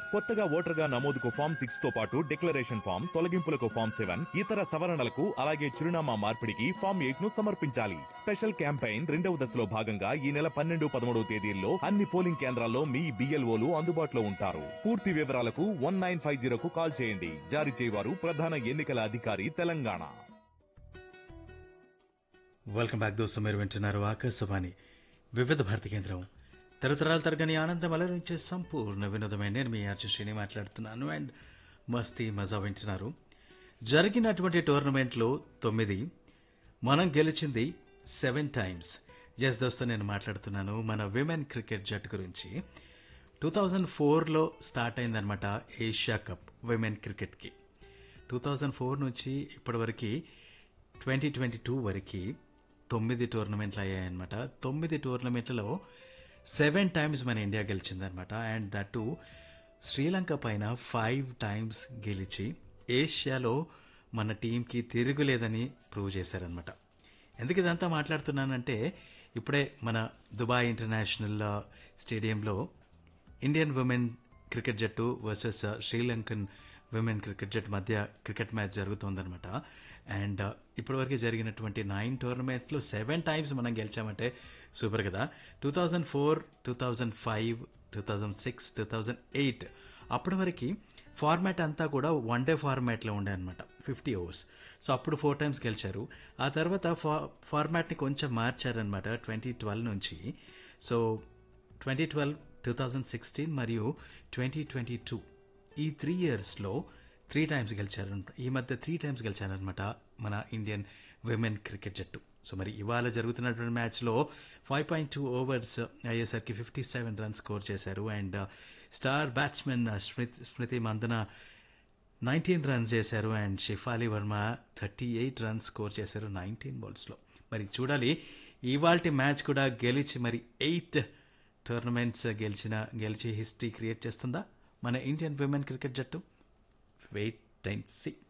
కొత్తగా ఓటర్గా నమోదుకు form six తో పాటు డిక్లరేషన్ ఫామ్ తొలగింపులకు ఫామ్ సెవెన్ ఇతర సవరణలకు అలాగే చిరునామా మార్పిడికి ఫామ్ ఎయిట్ ను సమర్పించాలి స్పెషల్ క్యాంపెయిన్ రెండవ దశలో భాగంగా ఈ నెల పన్నెండు పదమూడవ తేదీల్లో అన్ని పోలింగ్ కేంద్రాల్లో మీ బిఎల్ఓలు అందుబాటులో ఉంటారు పూర్తి వివరాలకు వన్ నైన్ ఫైవ్ జీరోకు కాల్ చేయండి జారీ చేయవారు ప్రధాన ఎన్నికల అధికారి తెలంగాణ వెల్కమ్ బ్యాక్ దోస్తు మీరు వింటున్నారు ఆకాశవాణి వివిధ భారతి కేంద్రం తరతరాలు తరగని ఆనందం అలరించే సంపూర్ణ వినోదమైన నేను మీ ఆర్చి శ్రీని మాట్లాడుతున్నాను అండ్ మస్తీ మజా వింటున్నారు జరిగినటువంటి టోర్నమెంట్లో తొమ్మిది మనం గెలిచింది సెవెన్ టైమ్స్ ఎస్ దోస్తో నేను మాట్లాడుతున్నాను మన విమెన్ క్రికెట్ జట్టు గురించి టూ థౌజండ్ ఫోర్లో స్టార్ట్ అయిందనమాట ఏషియా కప్ విమెన్ క్రికెట్కి టూ థౌజండ్ ఫోర్ నుంచి ఇప్పటివరకు ట్వంటీ ట్వంటీ టూ వరకు తొమ్మిది టోర్నమెంట్లు అయ్యాయన్నమాట తొమ్మిది టోర్నమెంట్లలో సెవెన్ టైమ్స్ మన ఇండియా గెలిచిందనమాట అండ్ దట్ శ్రీలంక పైన ఫైవ్ టైమ్స్ గెలిచి ఏషియాలో మన టీంకి తిరుగులేదని ప్రూవ్ చేశారనమాట ఎందుకు ఇదంతా మాట్లాడుతున్నానంటే ఇప్పుడే మన దుబాయ్ ఇంటర్నేషనల్ స్టేడియంలో ఇండియన్ ఉమెన్ క్రికెట్ జట్టు వర్సెస్ శ్రీలంకన్ విమెన్ క్రికెట్ జట్టు మధ్య క్రికెట్ మ్యాచ్ జరుగుతోందనమాట అండ్ ఇప్పటివరకు జరిగినటువంటి నైన్ టోర్నమెంట్స్లో సెవెన్ టైమ్స్ మనం గెలిచామంటే సూపర్ కదా two thousand four two thousand five two thousand six two thousand eight అప్పటి వరకు ఫార్మాట్ అంతా కూడా వన్ డే ఫార్మాట్లో ఉండే అనమాట ఫిఫ్టీ ఓవర్స్ సో అప్పుడు ఫోర్ టైమ్స్ గెలిచారు ఆ తర్వాత ఫా ఫార్మాట్ని కొంచెం మార్చారనమాట ట్వంటీ ట్వెల్వ్ నుంచి so twenty twelve two thousand sixteen మరియు ట్వంటీ ట్వంటీ టూ ఈ త్రీ ఇయర్స్లో త్రీ టైమ్స్ గెలిచారు ఈ మధ్య త్రీ టైమ్స్ గెలిచారనమాట మన ఇండియన్ విమెన్ క్రికెట్ జట్టు సో మరి ఇవాళ జరుగుతున్నటువంటి మ్యాచ్లో ఫైవ్ పాయింట్ టూ ఓవర్స్ అయ్యేసరికి ఫిఫ్టీ సెవెన్ రన్స్ స్కోర్ చేశారు and star batsmen Smriti Smriti Mandhana nineteen runs చేశారు and Shafali Verma thirty eight runs score చేశారు నైన్టీన్ బాల్స్లో మరి చూడాలి ఇవాల్టి మ్యాచ్ కూడా గెలిచి మరి ఎయిట్ టోర్నమెంట్స్ గెలిచిన గెలిచి హిస్టరీ క్రియేట్ చేస్తుందా మన ఇండియన్ విమెన్ క్రికెట్ జట్టు వెయిట్ అండ్ సీ